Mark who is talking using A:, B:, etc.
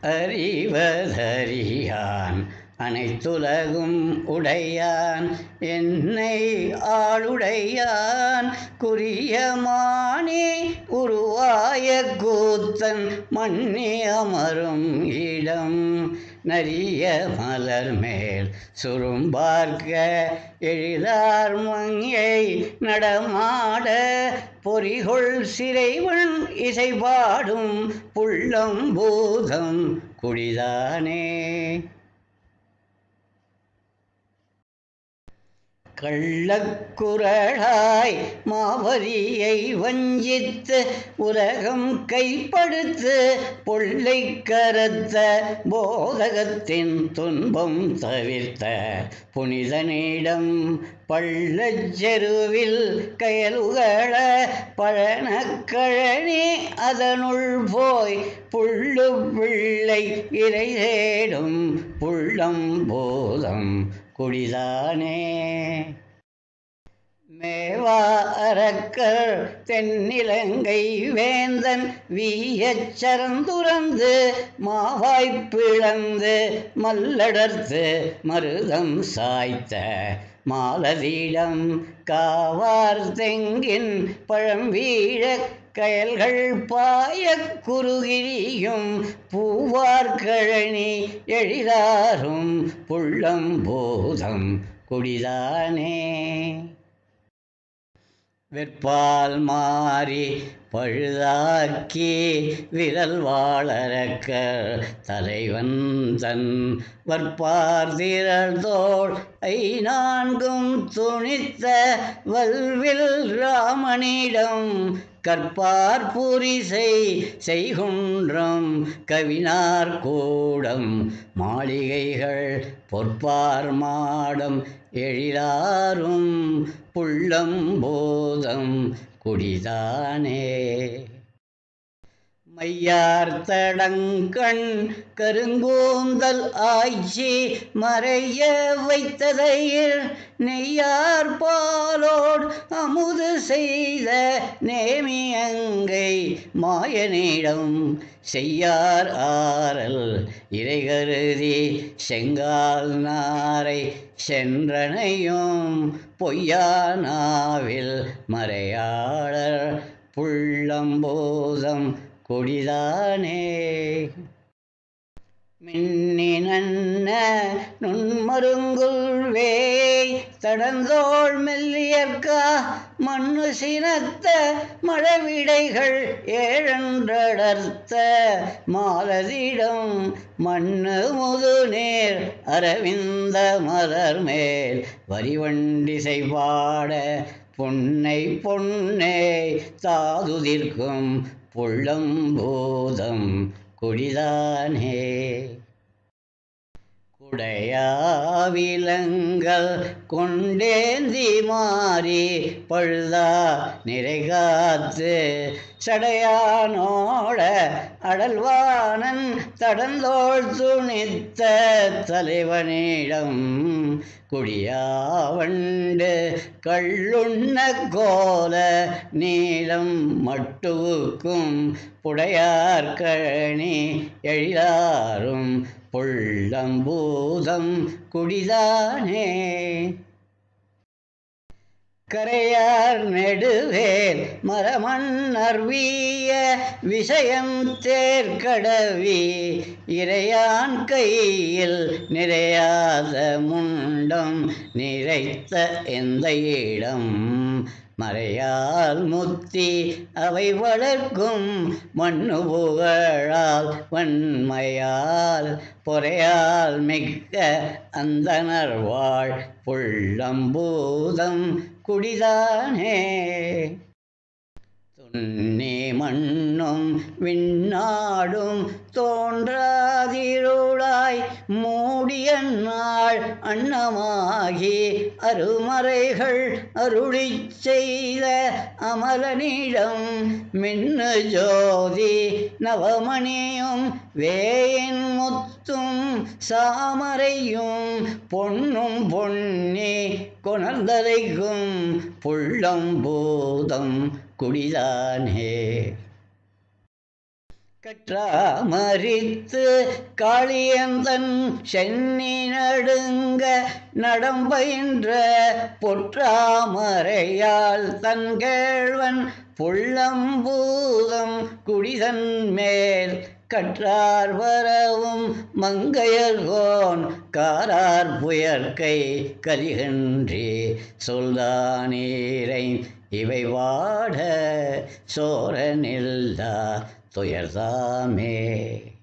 A: அறிவதறியான் அனைத்துலகும் உடையான் என்னை ஆளுடையான் குறியமானே உருவாய கூத்தன் மண்ணி அமரும் இடம் நரிய மலர் மேல் சுரும்பார்க்க எழிலார் மங்கை நடமாட பொறிகொள் சிறைவன் இசை பாடும் புள்ளம் பூதம் குடிதானே கள்ளக்குரலாய் மாவரியை வஞ்சித்து உலகம் கைப்படுத்து பொல்லை கரத்த போதகத்தின் துன்பம் தவிர்த்த புனிதனிடம் பள்ளச்செருவில் கயலுகள பழனக்கழனி அதனுள் போய் புள்ளு பிள்ளை இறை தேடும் புள்ளம் போதம் குடிதானே மேவா அரக்கர் தென்னிலங்கை வேந்தன் வீயச் சரந்துறந்து மாவாய்ப் பிளந்து மல்லடர்த்து மருதம் சாய்த்த மாலதீடம் காவார் தெங்கின் பழம் வீழக் கயல்கள் பாயக் குறுகிரியும் பூவார்கழனி எழிலாரும் புள்ளம் போதம் குடிதானே வெற்பால் மாறி பழுதாக்கி விரல் வாழறக்கர் தலைவன் தன் வற்பார் திரள் தோள் ஐ நான்கும் துணித்த வல்வில் ராமனிடம் கற்பார் புரிசை செய்குன்றம் கவினார் கூடம் மாளிகைகள் பொற்பார் மாடம் எழிலாரும் புள்ளம் போதம் குடிதானே மையார் தடங்கண் கருங்கூந்தல் ஆய்ச்சி மறைய வைத்ததையில் நெய்யார் பாலோடு அமுது செய்த நேமியங்கை மாயனிடம் செய்யார் ஆரல் இறைகருதி செங்கால் நாரை சென்றனையும் பொய்யானாவில் மறையாளர் புள்ளம்போதம் கொடிதானே மின்னினன்ன நுண்மருங்குல் வேய் தடந்தோள் மெல்லியற்கா மண்ணு சினத்த மழவிடைகள் ஏழன்றடர்த்த மாலதிடம் மண்ணு முதுநேர் அரவிந்த மலர் மேல் வரிவண்டிசை பாட பொன்னை பொன்னே தாதுதிர்க்கும் புள்ளம்பூதம் குடிதானே குடையாவிலங்கள் கொண்டேந்தி மாறி பழுதா நிறை காத்து சடையானோட அடல்வானன் தடந்தோள் துணித்த தலைவனிடம் குடியாவண்டு கள்ளுண்ண கோல நீளம் மட்டுவுக்கும் புடையார்கழனி எழிலாரும் புள்ளம்பூதம் குடிதானே கரையார் நெடுவேல் மரமன்னர் வீய விஷயம் தேர்கடவி இறையான் கையில் நிறையாத முண்டம் நிறைத்த எந்த இடம் மறையால் முத்தி அவை வளர்க்கும் மண்ணு புகழால் வன்மையால் பொறையால் மிக்க அந்தனர் வாழ் புள்ளம்பூதம் குடிதானே துண்ணி மண்ணும் விண்ணாடும் தோன்றாதிருளாய் மூடிய நாள் அன்னமாகி அருமறைகள் அருளிச் செய்த அமலனிடம் மின்னு ஜோதி நவமணியும் வேயின் முத்தும் சாமரையும் பொன்னும் பொன்னி கொணர்ந்ததைக்கும் புள்ளம்பூதம் குடிதானே கற்றாமரித்து காளியந்தன் சென்னி நடுங்க நடம்பயின்ற பொற்றாமரையால் தன் கேழ்வன் புள்ளம்பூதம் குடிதன் மேல் கற்றார் வரவும் மங்கையர்கோன் காரார் புயற்கை கலிகன்றி சொல்தானீரை இவை வாட சோரனில்லா துயர்தாமே